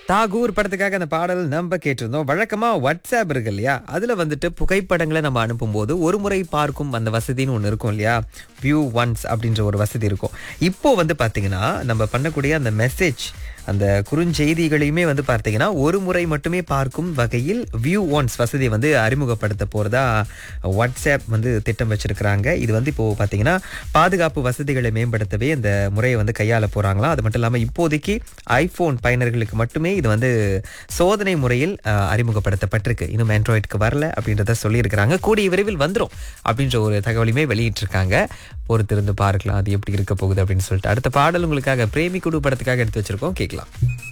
தாகூர் படத்துக்காக அந்த பாடல் நம்ம கேட்டிருந்தோம் வழக்கமா வாட்ஸ்அப் இருக்கு இல்லையா அதுல வந்துட்டு புகைப்படங்களை நம்ம அனுப்பும்போது ஒரு முறை பார்க்கும் அந்த வசதின்னு ஒன்று இருக்கும் இல்லையா வியூ ஒன்ஸ் அப்படின்ற ஒரு வசதி இருக்கும் இப்போ வந்து பாத்தீங்கன்னா நம்ம பண்ணக்கூடிய அந்த மெசேஜ் அந்த குறுஞ்செய்திகளையுமே வந்து பார்த்தீங்கன்னா ஒரு முறை மட்டுமே பார்க்கும் வகையில் வியூ ஒன்ஸ் வசதியை வந்து அறிமுகப்படுத்த போறதா வாட்ஸ்அப் வந்து திட்டம் வச்சிருக்கிறாங்க இது வந்து இப்போ பார்த்தீங்கன்னா பாதுகாப்பு வசதிகளை மேம்படுத்தவே இந்த முறையை வந்து கையாள போறாங்களாம் அது மட்டும் இல்லாமல் இப்போதைக்கு ஐபோன் பயனர்களுக்கு மட்டுமே இது வந்து சோதனை முறையில் அஹ், அறிமுகப்படுத்தப்பட்டிருக்கு இன்னும் ஆண்ட்ராய்டுக்கு வரல அப்படின்றத சொல்லியிருக்கிறாங்க கூடிய விரைவில் வந்துரும் அப்படின்ற ஒரு தகவலையுமே வெளியிட்டிருக்காங்க பொறுத்திருந்து பார்க்கலாம் அது எப்படி இருக்க போகுது அப்படின்னு சொல்லிட்டு அடுத்த பாடல் உங்களுக்காக பிரேமி குடு படத்துக்காக எடுத்து வச்சிருக்கோம் கேட்கலாம்